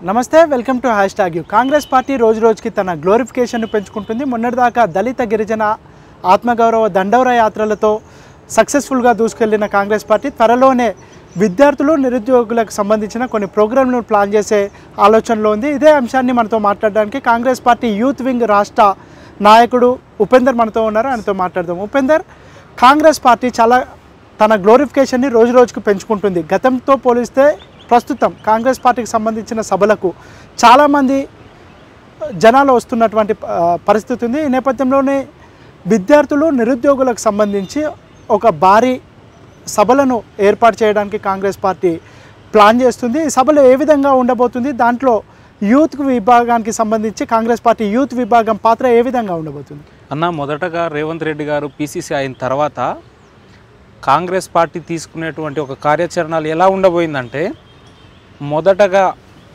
నమస్తే welcome to hashtag U Congress party రోజు రోజుకి తన గ్లోరిఫికేషన్ను పెంచుకుంటుంది మొన్నటిదాకా దళిత గిరిజన ఆత్మగౌరవ దండోర యాత్రలతో సక్సెస్ఫుల్గా దూసుకెళ్లిన కాంగ్రెస్ పార్టీ త్వరలోనే విద్యార్థులు నిరుద్యోగులకు సంబంధించిన కొన్ని ప్రోగ్రాంలను ప్లాన్ చేసే ఆలోచనలో ఉంది ఇదే అంశాన్ని మనతో మాట్లాడడానికి కాంగ్రెస్ పార్టీ యూత్ వింగ్ రాష్ట్ర నాయకుడు ఉపేందర్ మనతో ఉన్నారు ఆయనతో మాట్లాడదాం ఉపేందర్ కాంగ్రెస్ పార్టీ చాలా తన గ్లోరిఫికేషన్ని రోజు రోజుకు పెంచుకుంటుంది గతంతో పోలిస్తే ప్రస్తుతం కాంగ్రెస్ పార్టీకి సంబంధించిన సభలకు చాలామంది జనాలు వస్తున్నటువంటి ఆ, పరిస్థితి ఉంది ఈ నేపథ్యంలోనే విద్యార్థులు నిరుద్యోగులకు సంబంధించి ఒక భారీ సభలను ఏర్పాటు చేయడానికి కాంగ్రెస్ పార్టీ ప్లాన్ చేస్తుంది ఈ సభలు ఏ విధంగా ఉండబోతుంది దాంట్లో యూత్ విభాగానికి సంబంధించి కాంగ్రెస్ పార్టీ యూత్ విభాగం పాత్ర ఏ విధంగా ఉండబోతుంది అన్న మొదటగా రేవంత్ రెడ్డి గారు పీసీసీ అయిన తర్వాత కాంగ్రెస్ పార్టీ తీసుకునేటువంటి ఒక కార్యాచరణలు ఎలా ఉండబోయిందంటే మొదటగా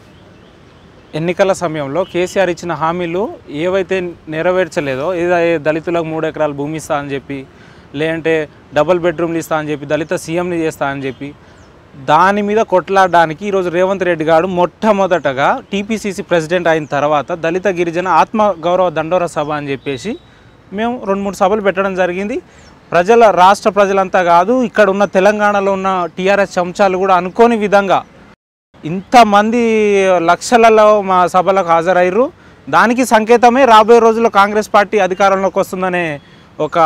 ఎన్నికల సమయంలో కేసీఆర్ ఇచ్చిన హామీలు ఏవైతే నెరవేర్చలేదో ఏదో దళితులకు మూడు ఎకరాల భూమి ఇస్తా అని చెప్పి లేదంటే డబుల్ బెడ్రూమ్లు ఇస్తా అని చెప్పి దళిత సీఎంని చేస్తా అని చెప్పి దాని మీద కొట్లాడడానికి ఈరోజు రేవంత్ రెడ్డి గారు మొట్టమొదటగా టీపీసీసీ ప్రెసిడెంట్ అయిన తర్వాత దళిత గిరిజన ఆత్మ గౌరవ దండోర సభ అని చెప్పేసి మేము రెండు మూడు సభలు పెట్టడం జరిగింది ప్రజల రాష్ట్ర ప్రజలంతా కాదు ఇక్కడ ఉన్న తెలంగాణలో ఉన్న టీఆర్ఎస్ చెంచాలు కూడా అనుకోని విధంగా ఇంతమంది లక్షలలో మా సభలకు హాజరయ్యారు దానికి సంకేతమే రాబోయే రోజుల్లో కాంగ్రెస్ పార్టీ అధికారంలోకి వస్తుందనే ఒక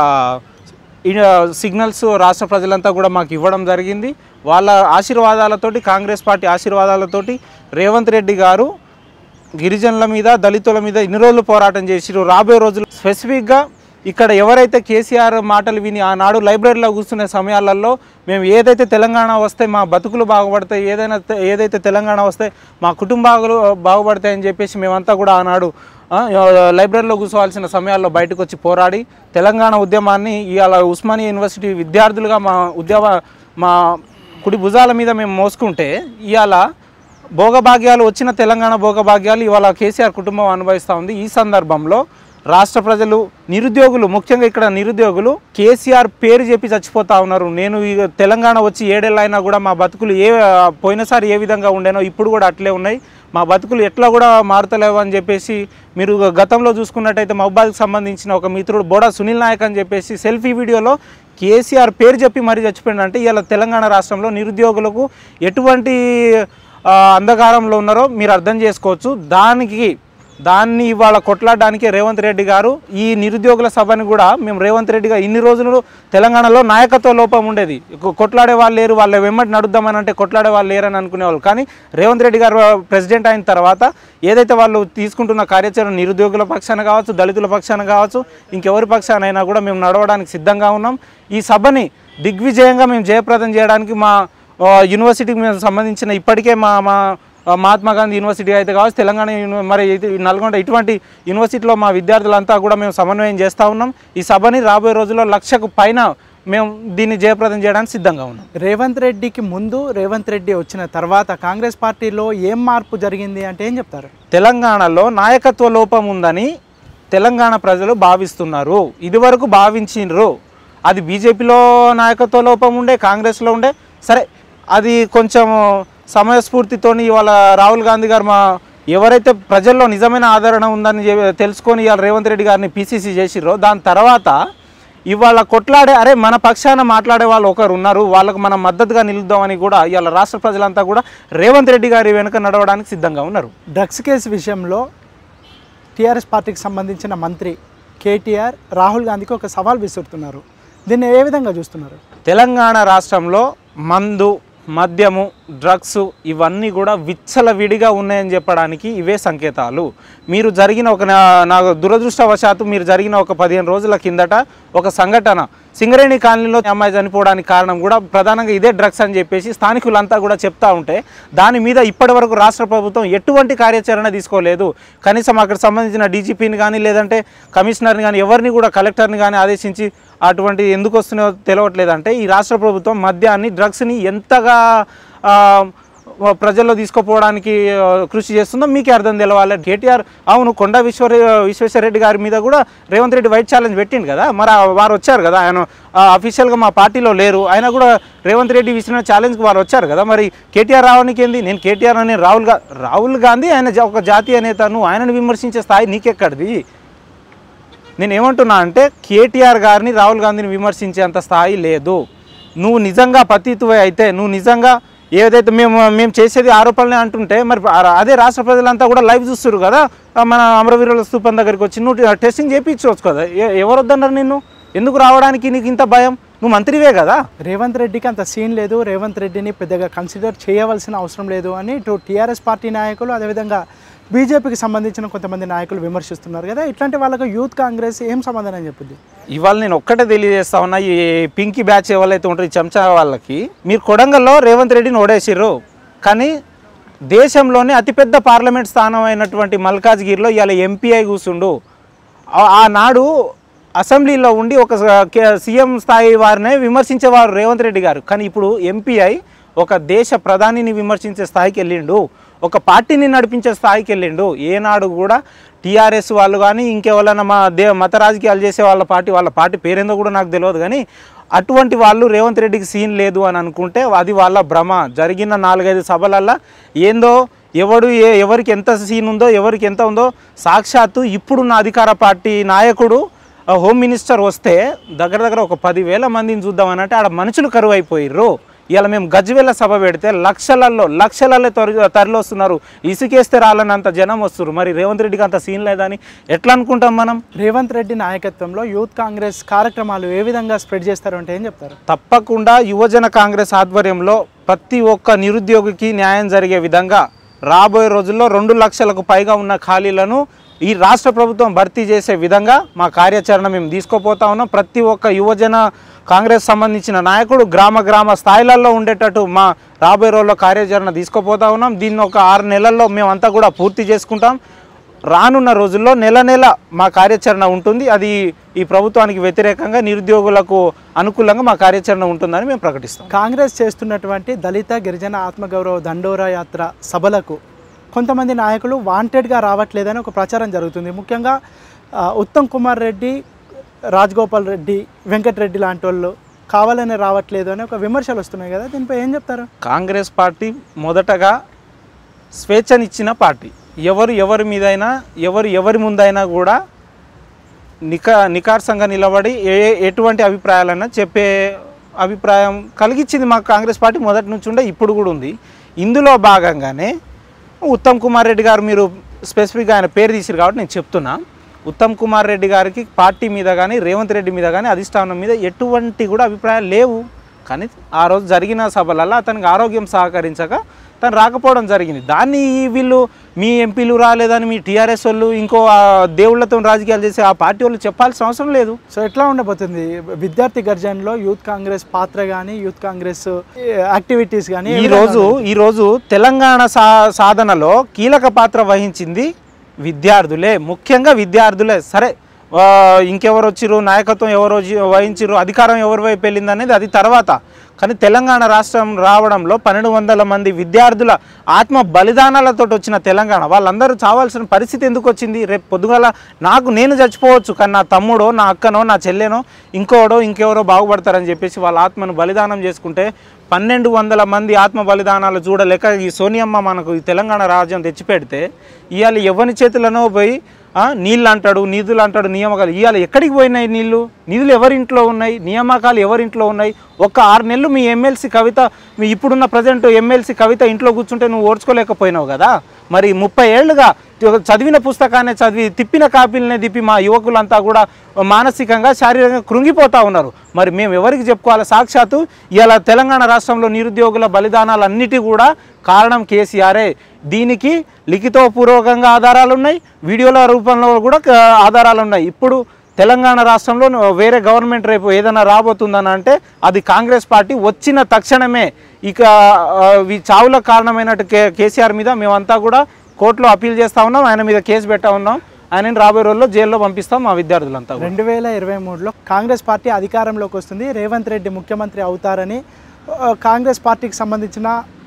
ఈ సిగ్నల్స్ రాష్ట్ర ప్రజలంతా కూడా మాకు ఇవ్వడం జరిగింది వాళ్ళ ఆశీర్వాదాలతోటి కాంగ్రెస్ పార్టీ ఆశీర్వాదాలతోటి రేవంత్ రెడ్డి గారు గిరిజనుల మీద దళితుల మీద ఇన్ని రోజులు పోరాటం చేసిరు రాబోయే రోజులు స్పెసిఫిక్గా ఇక్కడ ఎవరైతే కేసీఆర్ మాటలు విని ఆనాడు లైబ్రరీలో కూర్చునే సమయాలలో మేము ఏదైతే తెలంగాణ వస్తే మా బతుకులు బాగుపడతాయి ఏదైనా తె- ఏదైతే తెలంగాణ వస్తే మా కుటుంబాలు బాగుపడతాయని చెప్పేసి మేమంతా కూడా ఆనాడు ఆ, లైబ్రరీలో కూర్చోవాల్సిన సమయాల్లో బయటకు వచ్చి పోరాడి తెలంగాణ ఉద్యమాన్ని ఇవాళ ఉస్మానియా యూనివర్సిటీ విద్యార్థులుగా మా ఉద్యమ మా కుడి భుజాల మీద మేము మోసుకుంటే ఇవాళ భోగభాగ్యాలు వచ్చిన తెలంగాణ భోగభాగ్యాలు ఇవాళ కేసీఆర్ కుటుంబం అనుభవిస్తూ ఉంది ఈ సందర్భంలో రాష్ట్ర ప్రజలు నిరుద్యోగులు ముఖ్యంగా ఇక్కడ నిరుద్యోగులు కేసీఆర్ పేరు చెప్పి చచ్చిపోతా ఉన్నారు నేను ఈ తెలంగాణ వచ్చి ఏడేళ్ళైనా కూడా మా బతుకులు ఏ పోయినసారి ఏ విధంగా ఉండేనో ఇప్పుడు కూడా అట్లే ఉన్నాయి మా బతుకులు ఎట్లా కూడా మారుతలేవు అని చెప్పేసి మీరు గతంలో చూసుకున్నట్టయితే మహబాద్కి సంబంధించిన ఒక మిత్రుడు బోడా సునీల్ నాయక్ అని చెప్పేసి సెల్ఫీ వీడియోలో కేసీఆర్ పేరు చెప్పి మరీ చచ్చిపోయిందంటే ఇలా తెలంగాణ రాష్ట్రంలో నిరుద్యోగులకు ఎటువంటి ఆ, అంధకారంలో ఉన్నారో మీరు అర్థం చేసుకోవచ్చు దానికి దాన్ని ఇవాళ కొట్లాడడానికి రేవంత్ రెడ్డి గారు ఈ నిరుద్యోగుల సభని కూడా మేము రేవంత్ రెడ్డి గారు ఇన్ని రోజులు తెలంగాణలో నాయకత్వ లోపం ఉండేది కొ- కొట్లాడే వాళ్ళు లేరు వాళ్ళ వెంబడి నడుద్దామని అంటే కొట్లాడే వాళ్ళు లేరని అనుకునేవాళ్ళు కానీ రేవంత్ రెడ్డి గారు ప్రెసిడెంట్ అయిన తర్వాత ఏదైతే వాళ్ళు తీసుకుంటున్న కార్యాచరణ నిరుద్యోగుల పక్షాన కావచ్చు దళితుల పక్షాన కావచ్చు ఇంకెవరి పక్షాన అయినా కూడా మేము నడవడానికి సిద్ధంగా ఉన్నాం ఈ సభని దిగ్విజయంగా మేము జయప్రదం చేయడానికి మా ఆ, యూనివర్సిటీకి మేము సంబంధించిన ఇప్పటికే మా మా ఆ, మహాత్మా గాంధీ యూనివర్సిటీ అయితే కావచ్చు తెలంగాణ యూని- మరి ఇది నల్గొండ ఇటువంటి యూనివర్సిటీలో మా విద్యార్థులంతా కూడా మేము సమన్వయం చేస్తూ ఉన్నాం ఈ సభని రాబోయే రోజుల్లో లక్షకు పైన మేము దీన్ని జయప్రదం చేయడానికి సిద్ధంగా ఉన్నాం రేవంత్ రెడ్డికి ముందు రేవంత్ రెడ్డి వచ్చిన తర్వాత కాంగ్రెస్ పార్టీలో ఏం మార్పు జరిగింది అంటే ఏం చెప్తారు తెలంగాణలో నాయకత్వ లోపం ఉందని తెలంగాణ ప్రజలు భావిస్తున్నారు ఇదివరకు భావించిండ్రు అది బీజేపీలో నాయకత్వ లోపం ఉండే కాంగ్రెస్లో ఉండే సరే అది కొంచెం సమయస్ఫూర్తితోని ఇవాళ రాహుల్ గాంధీ గారు మా ఎవరైతే ప్రజల్లో నిజమైన ఆదరణ ఉందని చె- తెలుసుకొని ఇవాళ రేవంత్ రెడ్డి గారిని పీసీసీ చేసిర్రో దాని తర్వాత ఇవాళ కొట్లాడే అరే మన పక్షాన మాట్లాడే వాళ్ళు ఒకరు ఉన్నారు వాళ్ళకు మనం మద్దతుగా నిలుద్దామని కూడా ఇవాళ రాష్ట్ర ప్రజలంతా కూడా రేవంత్ రెడ్డి గారి వెనుక నడవడానికి సిద్ధంగా ఉన్నారు డ్రగ్స్ కేసు విషయంలో టీఆర్ఎస్ పార్టీకి సంబంధించిన మంత్రి కేటీఆర్ రాహుల్ గాంధీకి ఒక సవాల్ విసురుతున్నారు దీన్ని ఏ విధంగా చూస్తున్నారు తెలంగాణ రాష్ట్రంలో మందు మద్యము డ్రగ్స్ ఇవన్నీ కూడా విచ్చలవిడిగా ఉన్నాయని చెప్పడానికి ఇవే సంకేతాలు మీరు జరిగిన ఒక నా- నా దురదృష్టవశాత్తు మీరు జరిగిన ఒక పదిహేను రోజుల కిందట ఒక సంఘటన సింగరేణి కాలనీలో అమ్మాయి చనిపోవడానికి కారణం కూడా ప్రధానంగా ఇదే డ్రగ్స్ అని చెప్పేసి స్థానికులంతా కూడా చెప్తా ఉంటే దాని మీద ఇప్పటి వరకు రాష్ట్ర ప్రభుత్వం ఎటువంటి కార్యాచరణ తీసుకోలేదు కనీసం అక్కడ సంబంధించిన డీజీపీని కానీ లేదంటే కమిషనర్ని కానీ ఎవరిని కూడా కలెక్టర్ని కానీ ఆదేశించి అటువంటి ఎందుకు వస్తున్నాయో తెలియట్లేదంటే ఈ రాష్ట్ర ప్రభుత్వం మద్యాన్ని డ్రగ్స్ని ఎంతగా ఆ, ప్రజల్లో తీసుకుపోవడానికి ఆ, కృషి చేస్తుందో మీకే అర్థం తెలవాలి కేటీఆర్ అవును కొండ విశ్వర విశ్వేశ్వరరెడ్డి గారి మీద కూడా రేవంత్ రెడ్డి వైట్ ఛాలెంజ్ పెట్టిండు కదా మరి ఆ వారు వచ్చారు కదా ఆయన అఫీషియల్గా మా పార్టీలో లేరు ఆయన కూడా రేవంత్ రెడ్డి విసిన ఛాలెంజ్కి వారు వచ్చారు కదా మరి కేటీఆర్ రావడానికి ఏంది నేను కేటీఆర్ అని రాహుల్ గా రాహుల్ గాంధీ ఆయన జా- ఒక జాతీయ నేత నువ్వు ఆయనను విమర్శించే స్థాయి నీకెక్కడిది నేను ఏమంటున్నా అంటే కేటీఆర్ గారిని రాహుల్ గాంధీని విమర్శించేంత స్థాయి లేదు నువ్వు నిజంగా పతితువే అయితే నువ్వు నిజంగా ఏదైతే మేము మేము చేసేది ఆరోపణలే అంటుంటే మరి ఆ- అదే రాష్ట్ర ప్రజలంతా కూడా లైవ్ చూస్తారు కదా ఆ మన అమరవీరుల స్థూపం దగ్గరికి వచ్చి నువ్వు టెస్టింగ్ చేయించవచ్చు కదా ఎ- ఎవరు వద్దన్నారు నిన్ను ఎందుకు రావడానికి నీకు ఇంత భయం నువ్వు మంత్రివే కదా రేవంత్ రెడ్డికి అంత సీన్ లేదు రేవంత్ రెడ్డిని పెద్దగా కన్సిడర్ చేయవలసిన అవసరం లేదు అని ఇటు టీఆర్ఎస్ పార్టీ నాయకులు అదేవిధంగా బీజేపీకి సంబంధించిన కొంతమంది నాయకులు విమర్శిస్తున్నారు కదా ఇట్లాంటి వాళ్ళకు యూత్ కాంగ్రెస్ ఏం సమాధానం చెప్పుద్ది ఇవాళ నేను ఒక్కటే తెలియజేస్తా ఉన్నా ఈ పింకీ బ్యాచ్ ఎవరైతే ఉంటారో ఈ చెంచా వాళ్ళకి మీరు కొడంగల్లో రేవంత్ రెడ్డిని ఓడేసిర్రు కానీ దేశంలోనే అతిపెద్ద పార్లమెంట్ స్థానం అయినటువంటి మల్కాజ్గిరిలో ఇవాళ ఎంపీఐ కూర్చుండు ఆ- ఆనాడు అసెంబ్లీలో ఉండి ఒక స- కే- సీఎం స్థాయి వారినే విమర్శించేవారు రేవంత్ రెడ్డి గారు కానీ ఇప్పుడు ఎంపీఐ ఒక దేశ ప్రధానిని విమర్శించే స్థాయికి వెళ్ళిండు ఒక పార్టీని నడిపించే స్థాయికి వెళ్ళిండు ఏనాడు కూడా టీఆర్ఎస్ వాళ్ళు కానీ ఇంకెవరైనా మా దే మత రాజకీయాలు చేసే వాళ్ళ పార్టీ వాళ్ళ పార్టీ పేరేందో కూడా నాకు తెలియదు కానీ అటువంటి వాళ్ళు రేవంత్ రెడ్డికి సీన్ లేదు అని అనుకుంటే అది వాళ్ళ భ్రమ జరిగిన నాలుగైదు సభలల్లో ఏందో ఎవడు ఏ ఎవరికి ఎంత సీన్ ఉందో ఎవరికి ఎంత ఉందో సాక్షాత్తు ఇప్పుడున్న అధికార పార్టీ నాయకుడు ఆ హోమ్ మినిస్టర్ వస్తే దగ్గర దగ్గర ఒక పదివేల మందిని చూద్దామని అంటే ఆడ మనుషులు కరువు అయిపోయిర్రు ఇవాళ మేము గజ్వేల సభ పెడితే లక్షలలో లక్షలలో తరి తరలి వస్తున్నారు ఇసుకేస్తే రాలనంత జనం వస్తున్నారు మరి రేవంత్ రెడ్డికి అంత సీన్ లేదని ఎట్లా అనుకుంటాం మనం రేవంత్ రెడ్డి నాయకత్వంలో యూత్ కాంగ్రెస్ కార్యక్రమాలు ఏ విధంగా స్ప్రెడ్ చేస్తారు అంటే ఏం చెప్తారు తప్పకుండా యువజన కాంగ్రెస్ ఆధ్వర్యంలో ప్రతి ఒక్క నిరుద్యోగికి న్యాయం జరిగే విధంగా రాబోయే రోజుల్లో రెండు లక్షలకు పైగా ఉన్న ఖాళీలను ఈ రాష్ట్ర ప్రభుత్వం భర్తీ చేసే విధంగా మా కార్యాచరణ మేము తీసుకుపోతా ఉన్నాం ప్రతి ఒక్క యువజన కాంగ్రెస్ సంబంధించిన నాయకుడు గ్రామ గ్రామ స్థాయిలలో ఉండేటట్టు మా రాబోయే రోజుల్లో కార్యాచరణ తీసుకుపోతా ఉన్నాం దీన్ని ఒక ఆరు నెలల్లో మేమంతా కూడా పూర్తి చేసుకుంటాం రానున్న రోజుల్లో నెల నెల మా కార్యాచరణ ఉంటుంది అది ఈ ప్రభుత్వానికి వ్యతిరేకంగా నిరుద్యోగులకు అనుకూలంగా మా కార్యాచరణ ఉంటుందని మేము ప్రకటిస్తాం కాంగ్రెస్ చేస్తున్నటువంటి దళిత గిరిజన ఆత్మగౌరవ దండోరా యాత్ర సభలకు కొంతమంది నాయకులు వాంటెడ్గా రావట్లేదని ఒక ప్రచారం జరుగుతుంది ముఖ్యంగా ఆ, ఉత్తమ్ కుమార్ రెడ్డి రాజగోపాల్ రెడ్డి వెంకటరెడ్డి లాంటి వాళ్ళు కావాలని రావట్లేదు అని ఒక విమర్శలు వస్తున్నాయి కదా దీనిపై ఏం చెప్తారు కాంగ్రెస్ పార్టీ మొదటగా స్వేచ్ఛనిచ్చిన పార్టీ ఎవరు ఎవరి మీదైనా ఎవరు ఎవరి ముందైనా కూడా నికా నికార్సంగా నిలబడి ఏ ఎటువంటి అభిప్రాయాలైనా చెప్పే అభిప్రాయం కలిగించింది మాకు కాంగ్రెస్ పార్టీ మొదటి నుంచి ఉండే ఇప్పుడు కూడా ఉంది ఇందులో భాగంగానే ఉత్తమ్ కుమార్ రెడ్డి గారు మీరు స్పెసిఫిక్గా ఆయన పేరు తీసిరు కాబట్టి నేను చెప్తున్నా ఉత్తమ్ కుమార్ రెడ్డి గారికి పార్టీ మీద కానీ రేవంత్ రెడ్డి మీద కానీ అధిష్టానం మీద ఎటువంటి కూడా అభిప్రాయాలు లేవు కానీ ఆ రోజు జరిగిన సభలలో అతనికి ఆరోగ్యం సహకరించక తను రాకపోవడం జరిగింది దాన్ని ఈ వీళ్ళు మీ ఎంపీలు రాలేదని మీ టీఆర్ఎస్ వాళ్ళు ఇంకో ఆ దేవుళ్ళతో రాజకీయాలు చేసే ఆ పార్టీ వాళ్ళు చెప్పాల్సిన అవసరం లేదు సో ఎట్లా ఉండబోతుంది విద్యార్థి గర్జన్లో యూత్ కాంగ్రెస్ పాత్ర కానీ యూత్ కాంగ్రెస్ యాక్టివిటీస్ కానీ ఏ ఈ విధంగా రోజు ఈ రోజు తెలంగాణ సా సాధనలో కీలక పాత్ర వహించింది విద్యార్థులే ముఖ్యంగా విద్యార్థులే సరే ఆ, ఇంకెవరు వచ్చిర్రు నాయకత్వం ఎవరు వచ్చి- వహించిర్రు అధికారం ఎవరి వైపు వెళ్ళింది అనేది అది తర్వాత కానీ తెలంగాణ రాష్ట్రం రావడంలో పన్నెండు వందల మంది విద్యార్థుల ఆత్మ బలిదానాలతో వచ్చిన తెలంగాణ వాళ్ళందరూ చావాల్సిన పరిస్థితి ఎందుకు వచ్చింది రేపు పొద్దుగాల నాకు నేను చచ్చిపోవచ్చు కానీ నా తమ్ముడో నా అక్కనో నా చెల్లెనో ఇంకోడో ఇంకెవరో బాగుపడతారని చెప్పేసి వాళ్ళ ఆత్మను బలిదానం చేసుకుంటే పన్నెండు వందల మంది ఆత్మ బలిదానాలు చూడలేక ఈ సోనియమ్మ మనకు ఈ తెలంగాణ రాజ్యం తెచ్చిపెడితే ఇవాళ ఎవరి చేతులనో పోయి ఆ, నీళ్ళు అంటాడు నిధులు అంటాడు నియామకాలు ఇవాళ ఎక్కడికి పోయినాయి నీళ్ళు నిధులు ఎవరింట్లో ఉన్నాయి నియామకాలు ఎవరింట్లో ఉన్నాయి ఒక్క ఆరు నెలలు మీ ఎమ్మెల్సీ కవిత మీ ఇప్పుడున్న ప్రజెంట్ ఎమ్మెల్సీ కవిత ఇంట్లో కూర్చుంటే నువ్వు ఓర్చుకోలేకపోయినావు కదా మరి ముప్పై ఏళ్ళుగా చదివిన పుస్తకాన్ని చదివి తిప్పిన కాపీలనే తిప్పి మా యువకులంతా కూడా మానసికంగా శారీరకంగా కృంగిపోతా ఉన్నారు మరి మేము ఎవరికి చెప్పుకోవాలి సాక్షాత్తు ఇలా తెలంగాణ రాష్ట్రంలో నిరుద్యోగుల బలిదానాలన్నిటి కూడా కారణం కేసీఆరే దీనికి లిఖితపూర్వకంగా ఆధారాలు ఉన్నాయి వీడియోల రూపంలో కూడా క- ఆధారాలు ఉన్నాయి ఇప్పుడు తెలంగాణ రాష్ట్రంలో వేరే గవర్నమెంట్ రేపు ఏదైనా రాబోతుందని అంటే అది కాంగ్రెస్ పార్టీ వచ్చిన తక్షణమే ఇక ఆ, ఈ చావులకు కారణమైనట్టు కే కేసీఆర్ మీద మేమంతా కూడా కోర్టులో అప్పీల్ చేస్తా ఉన్నాం ఆయన మీద కేసు పెట్టా ఉన్నాం ఆయనని రాబోయే రోజుల్లో జైల్లో పంపిస్తాం మా విద్యార్థులంతా కూడా. రెండు వేల ఇరవై మూడులో కాంగ్రెస్ పార్టీ అధికారంలోకి వస్తుంది రేవంత్ రెడ్డి ముఖ్యమంత్రి అవుతారని ఆ, కాంగ్రెస్ పార్టీకి సంబంధించిన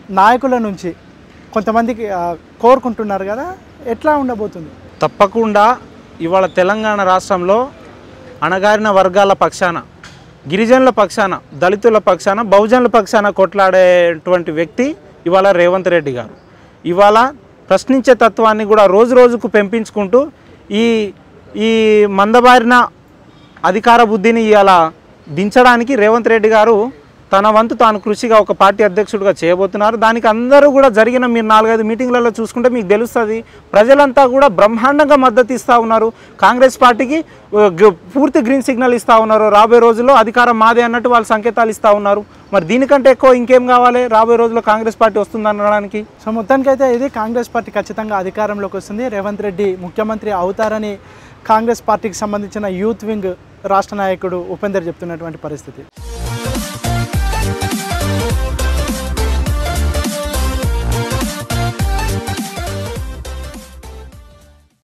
నాయకుల నుంచి కొంతమందికి ఆ, కోరుకుంటున్నారు కదా ఎట్లా ఉండబోతుంది తప్పకుండా ఇవాళ తెలంగాణ రాష్ట్రంలో అణగారిన వర్గాల పక్షాన గిరిజనుల పక్షాన దళితుల పక్షాన బహుజనుల పక్షాన కొట్లాడేటువంటి వ్యక్తి ఇవాళ రేవంత్ రెడ్డి గారు ఇవాళ ప్రశ్నించే తత్వాన్ని కూడా రోజు రోజుకు పెంపించుకుంటూ ఈ ఈ మందబారిన అధికార బుద్ధిని ఇలా దించడానికి రేవంత్ రెడ్డి గారు తన వంతు తాను కృషిగా ఒక పార్టీ అధ్యక్షుడిగా చేయబోతున్నారు దానికి అందరూ కూడా జరిగిన మీరు నాలుగైదు మీటింగ్లలో చూసుకుంటే మీకు తెలుస్తుంది ప్రజలంతా కూడా బ్రహ్మాండంగా మద్దతు ఇస్తూ ఉన్నారు కాంగ్రెస్ పార్టీకి ఆ, గ- పూర్తి గ్రీన్ సిగ్నల్ ఇస్తూ ఉన్నారు రాబోయే రోజుల్లో అధికారం మాదే అన్నట్టు వాళ్ళు సంకేతాలు ఇస్తూ ఉన్నారు మరి దీనికంటే ఎక్కువ ఇంకేం కావాలి రాబోయే రోజుల్లో కాంగ్రెస్ పార్టీ వస్తుంది అనడానికి సో మొత్తానికైతే ఇది కాంగ్రెస్ పార్టీ ఖచ్చితంగా అధికారంలోకి వస్తుంది రేవంత్ రెడ్డి ముఖ్యమంత్రి అవుతారని కాంగ్రెస్ పార్టీకి సంబంధించిన యూత్ వింగ్ రాష్ట్ర నాయకుడు ఉపేందర్ చెప్తున్నటువంటి పరిస్థితి